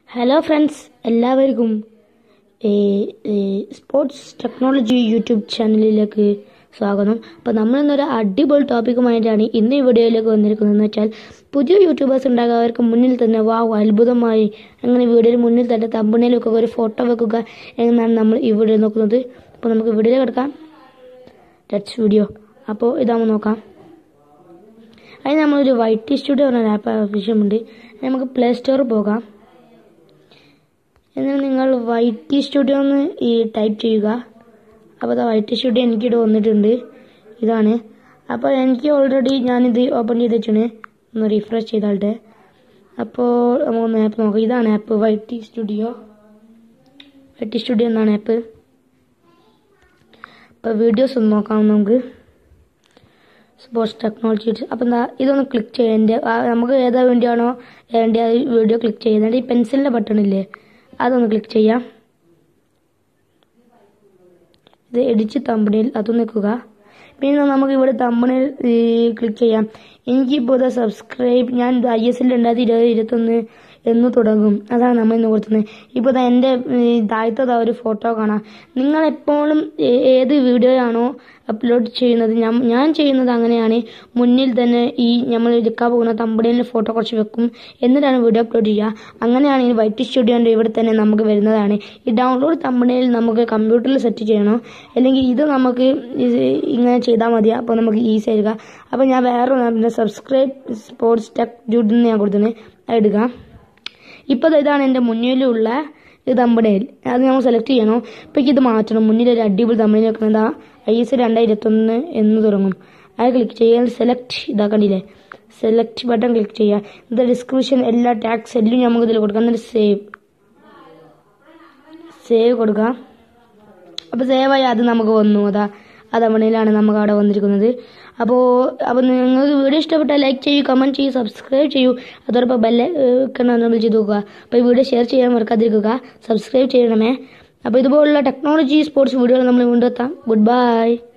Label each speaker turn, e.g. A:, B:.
A: hello friends എല്ലാവർക്കും ഈ ഈ സ്പോർട്സ് ടെക്നോളജി യൂട്യൂബ് ചാനലിലേക്ക് സ്വാഗതം അപ്പോൾ നമ്മളിന്നൊരു അടിപൊളി ടോപ്പിക്കുമായിട്ടാണ് ഇന്ന് ഈ വീഡിയോയിലേക്ക് വന്നിരിക്കുന്നതെന്ന് വെച്ചാൽ പുതിയ യൂട്യൂബേഴ്സ് ഉണ്ടാകുക അവർക്ക് മുന്നിൽ തന്നെ വാവ് അത്ഭുതമായി അങ്ങനെ വീഡിയോയിൽ മുന്നിൽ തന്നെ തമ്പണിയിൽ വെക്കുക ഒരു ഫോട്ടോ വെക്കുക എന്നാണ് നമ്മൾ ഈ വീഡിയോ നോക്കുന്നത് അപ്പോൾ നമുക്ക് വീഡിയോയിൽ കിടക്കാം ടച്ച് വീഡിയോ അപ്പോൾ ഇതാകുമ്പോൾ നോക്കാം അതിന് നമ്മളൊരു വൈറ്റ് സ്റ്റുഡിയോ എന്ന ആപ്പ് ആവശ്യമുണ്ട് നമുക്ക് പ്ലേ സ്റ്റോറിൽ പോകാം എന്നിട്ട് നിങ്ങൾ വൈറ്റ് സ്റ്റുഡിയോ എന്ന് ഈ ടൈപ്പ് ചെയ്യുക അപ്പോൾ അത് വൈറ്റ് സ്റ്റുഡിയോ എനിക്കിവിടെ വന്നിട്ടുണ്ട് ഇതാണ് അപ്പോൾ എനിക്ക് ഓൾറെഡി ഞാനിത് ഓപ്പൺ ചെയ്ത് വെച്ചാണ് ഒന്ന് റീഫ്രഷ് ചെയ്താlte അപ്പോൾ നമുക്കൊന്ന് ആപ്പ് നോക്കാം ഇതാണ് app white studio white studio എന്നാണ് ആപ്പ് അപ്പോൾ വീഡിയോസ് ഒന്ന് നോക്കാം നമുക്ക് സ്പോർട്സ് ടെക്നോളജി അപ്പം എന്താ ഇതൊന്ന് ക്ലിക്ക് ചെയ്യാം എൻ്റെ നമുക്ക് ഏതാ വേണ്ടിയാണോ വേണ്ടി അത് വീഡിയോ ക്ലിക്ക് ചെയ്യുന്നത് ഈ പെൻസിലിൻ്റെ ബട്ടൺ ഇല്ലേ അതൊന്ന് ക്ലിക്ക് ചെയ്യാം ഇത് എഡിച്ച് തമ്പണിയിൽ അതൊന്ന് നിൽക്കുക പിന്നെ നമുക്ക് ഇവിടെ തമ്പണിയിൽ ക്ലിക്ക് ചെയ്യാം എനിക്കിപ്പോൾ ഇത് സബ്സ്ക്രൈബ് ഞാൻ ഐ എസ് എൽ രണ്ടായിരത്തി ഇരുപത് ഇരുപത്തൊന്ന് എന്ന് തുടങ്ങും അതാണ് നമ്മൾ ഇന്ന് കൊടുക്കുന്നത് ഇപ്പോൾ ദാ എൻ്റെ താഴത്തെ ഒരു ഫോട്ടോ കാണാം നിങ്ങൾ എപ്പോഴും ഏത് വീഡിയോയാണോ അപ്ലോഡ് ചെയ്യുന്നത് ഞാൻ ചെയ്യുന്നത് അങ്ങനെയാണ് മുന്നിൽ തന്നെ ഈ നമ്മൾ എടുക്കാൻ പോകുന്ന തമ്പടിയിൽ ഫോട്ടോ കുറച്ച് വെക്കും എന്നിട്ടാണ് വീഡിയോ അപ്ലോഡ് ചെയ്യുക അങ്ങനെയാണ് ഈ വൈറ്റ് സ്റ്റുഡിയോൻ്റെ ഇവിടെ തന്നെ നമുക്ക് വരുന്നതാണ് ഈ ഡൗൺലോഡ് തമ്പടിയിൽ നമുക്ക് കമ്പ്യൂട്ടറിൽ സെറ്റ് ചെയ്യണം അല്ലെങ്കിൽ ഇത് നമുക്ക് ഇങ്ങനെ ചെയ്താൽ മതി അപ്പോൾ നമുക്ക് ഈസി ആയിരിക്കുക അപ്പോൾ ഞാൻ വേറെ ഒന്ന് സബ്സ്ക്രൈബ് സ്പോർട്സ് ടെക് ജൂഡിൽ ഞാൻ കൊടുത്തത് എടുക്കാം ഇപ്പോൾ ഇതാണ് എൻ്റെ മുന്നിലുള്ള ഇത് തമ്പണയിൽ അത് നമ്മൾ സെലക്ട് ചെയ്യണം ഇപ്പം ഇത് മാറ്റണം മുന്നിൽ ഒരു അടിപൊളി തമ്പണയിൽ വെക്കുന്നത് ഐ എസ് രണ്ടായിരത്തി ഇരുപത്തൊന്ന് എന്ന് തുടങ്ങും അത് ക്ലിക്ക് ചെയ്യാൻ സെലക്ട് ഇതാക്കണ്ടില്ലേ സെലക്ട് ബട്ടൺ ക്ലിക്ക് ചെയ്യുക ഇത് ഡിസ്ക്രിപ്ഷൻ എല്ലാ ടാക്സ് എല്ലാം നമുക്ക് ഇതിൽ കൊടുക്കാം എന്നിട്ട് സേവ് സേവ് കൊടുക്കാം അപ്പോൾ സേവായി അത് നമുക്ക് വന്നു അതാ ആ തവണയിലാണ് നമുക്ക് അവിടെ വന്നിരിക്കുന്നത് അപ്പോൾ അപ്പോൾ നിങ്ങൾക്ക് വീഡിയോ ഇഷ്ടപ്പെട്ടാൽ ലൈക്ക് ചെയ്യൂ കമൻറ്റ് ചെയ്യൂ സബ്സ്ക്രൈബ് ചെയ്യൂ അതോടൊപ്പം ബെല്ല് നമ്മൾ ചെയ്ത് നോക്കുക അപ്പോൾ ഈ വീഡിയോ ഷെയർ ചെയ്യാൻ മറക്കാതിരിക്കുക സബ്സ്ക്രൈബ് ചെയ്യണമേ അപ്പോൾ ഇതുപോലുള്ള ടെക്നോളജി സ്പോർട്സ് വീഡിയോകൾ നമ്മൾ വീണ്ടെത്താം ഗുഡ് ബൈ